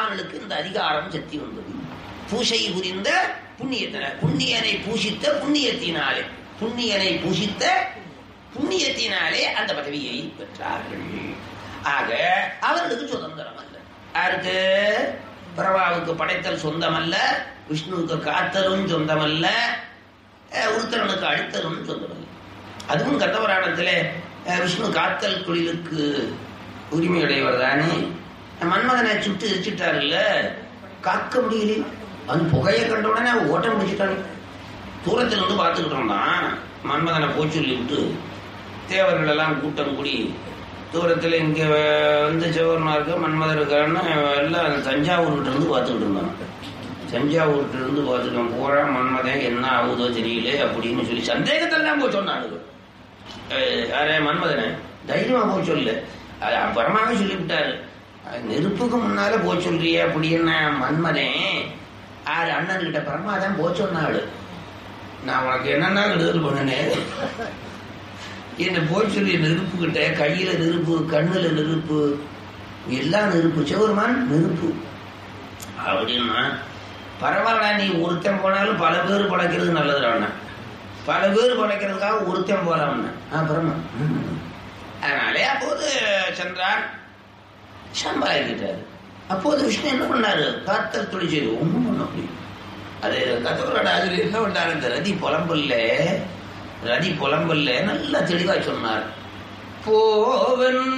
பகவானுக்கு இந்த அதிகாரம் சக்தி வந்தது பூசை புரிந்த புண்ணியத்தின புண்ணியனை பூஷித்த புண்ணியத்தினாலே புண்ணியனை பூஷித்த புண்ணியத்தினாலே அந்த பதவியை பெற்றார்கள் ஆக அவர்களுக்கு சுதந்திரம் அல்ல யாருக்கு பிரபாவுக்கு படைத்தல் சொந்தமல்ல விஷ்ணுவுக்கு காத்தலும் சொந்தமல்ல அஹ், உருத்திரனுக்கு அழித்தலும் சொந்தமல்ல அதுவும் கந்தபுராணத்திலே அஹ், விஷ்ணு காத்தல் தொழிலுக்கு உரிமையுடையவர் தானே மன்மதனை சுட்டு எரிச்சிட்டாருல்ல காக்க முடியல அந்த புகையை கண்ட உடனே அவன் ஓட்ட முடிச்சிட்டாரு தூரத்தில் வந்து பார்த்துக்கிட்டு இருந்தான் மன்மதனை போய் சொல்லி விட்டு தேவர்கள் எல்லாம் கூட்டம் கூடி தூரத்தில் இங்கே வந்து சிவபெருமாருக்கு மன்மதர் இருக்காருன்னு எல்லாம் அந்த தஞ்சாவூர்கிட்ட இருந்து பார்த்துக்கிட்டு இருந்தான் தஞ்சாவூர்கிட்ட இருந்து பார்த்துட்டோம் பூரா மன்மதன் என்ன ஆகுதோ தெரியல அப்படின்னு சொல்லி சந்தேகத்தில் தான் போய் சொன்னானுங்க அஹ் யாரே மன்மதனை தைரியமா போய் சொல்லு அது அப்புறமாவே சொல்லிவிட்டாரு அஹ் நெருப்புக்கு முன்னால போய் சொல்றியே அப்படின்னு மன்மதன் ஆறு அண்ணன்கிட்ட பரமா தான் போய் சொன்னாள் நான் உனக்கு என்னென்ன விடுதல் பண்ணினேன் என்ன போய் சொல்லி நெருப்புக்கிட்ட கையில நெருப்பு கண்ணுல நெருப்பு எல்லாம் நெருப்பு சிவருமான் நெருப்பு அப்படின்னா பரவாயில்ல நீ ஒருத்தன் போனாலும் பல பேர் படைக்கிறது நல்லதுடா பல பேர் படைக்கிறதுக்காக ஒருத்தன் போலாம்னு அப்புறமா அதனாலே அப்போது சென்றார் சம்பாதிக்கிட்டாரு அப்போது விஷ்ணு என்ன பண்ணாரு காத்தல் துளி செய்து ஒன்றும் பண்ண முடியும் அது கத்தவரோட ஆசிரியர் என்ன பண்ணாரு இந்த ரதி புலம்பல்ல ரதி புலம்பல்ல நல்லா தெளிவா சொன்னார் போவன்